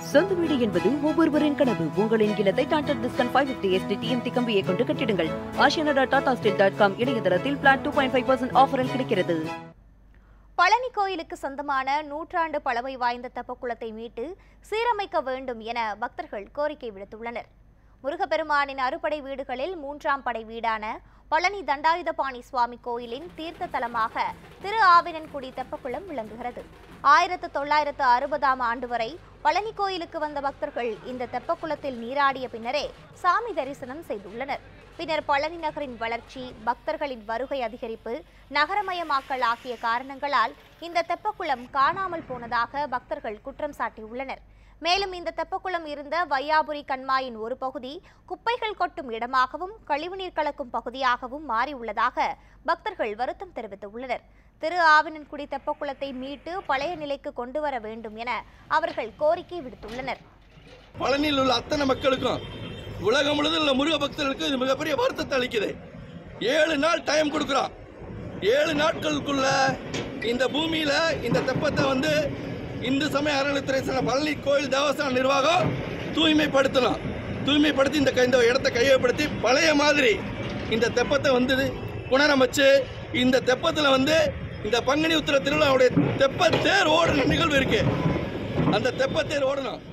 சொந்த வீடு என்பது ஒவ்வொருவரின் கனவு உங்களின் இல்லத்தை Tata Tiscon five fifty SD TMT கம்பியை கொண்டு கட்டிடுங்கள் Aashiyana Tata steel dot com இணையதளத்தில் flat two point five percent ஆஃபரில் கிடைக்கிறது பழனி கோயிலுக்கு சொந்தமான நூற்றாண்டு பழமை வாய்ந்த தெப்பக்குளத்தை மீட்டு சீரமைக்க வேண்டும் என பக்தர்கள் கோரிக்கை விடுத்துள்ளனர் முருகப்பெருமானின் அறுபடை வீடுகளில் மூன்றாம் படை வீடான பழனி தண்டாயுதபாணி சுவாமி கோயிலின் தீர்த்த தலமாக திரு ஆவினன்குடி தெப்பக்குளம் விளங்குகிறது ஆயிரத்து தொள்ளாயிரத்து அறுபதாம் ஆண்டு வரை பழனி கோயிலுக்கு வந்த பக்தர்கள் இந்த தெப்பக்குளத்தில் நீராடிய பின்னரே சாமி தரிசனம் செய்துள்ளனர் பின்னர் பழனி நகரின் வளர்ச்சி பக்தர்களின் வருகை அதிகரிப்பு நகரமயமாக்கல் ஆகிய காரணங்களால் இந்த தெப்பக்குளம் காணாமல் போனதாக பக்தர்கள் குற்றம் சாட்டியுள்ளனர் மேலும் இந்த தெப்பக்குளம் இருந்த வையாபுரி கண்மாயின் ஒரு பகுதி குப்பைகள் கொட்டும் இடமாகவும் கழிவுநீர் கலக்கும் பகுதியாகவும் மாறியுள்ளதாக பக்தர்கள் வருத்தம் தெரிவித்துள்ளனர் திரு ஆவினன்குடி தெப்பக்குளத்தை மீட்டு பழைய நிலைக்கு கொண்டு வர வேண்டும் என அவர்கள் கோரிக்கை விடுத்துள்ளனர் பழனியில் உள்ள அத்தனை மக்களுக்கும் உலகம் முழுவதும் உள்ள முருக பக்தர்களுக்கு இது மிகப்பெரிய வருத்தத்தை அளிக்குது ஏழு நாள் டைம் கொடுக்குறோம் ஏழு நாட்களுக்குள்ள இந்த பூமியில இந்த தெப்பத்தை வந்து இந்து சமய அறநிலைத்துறை சார்ந்த பழனி கோயில் தேவஸ்தான நிர்வாகம் தூய்மைப்படுத்தணும் தூய்மைப்படுத்தி இந்த க- இந்த இடத்தை கையகப்படுத்தி பழைய மாதிரி இந்த தெப்பத்தை வந்து புனரமைச்சு இந்த தெப்பத்தில் வந்து இந்த பங்குனி உத்திர திருவிழாவுடைய தெப்ப தேர் ஓடுற நிகழ்வு இருக்கு அந்த தெப்ப தேர் ஓடணும்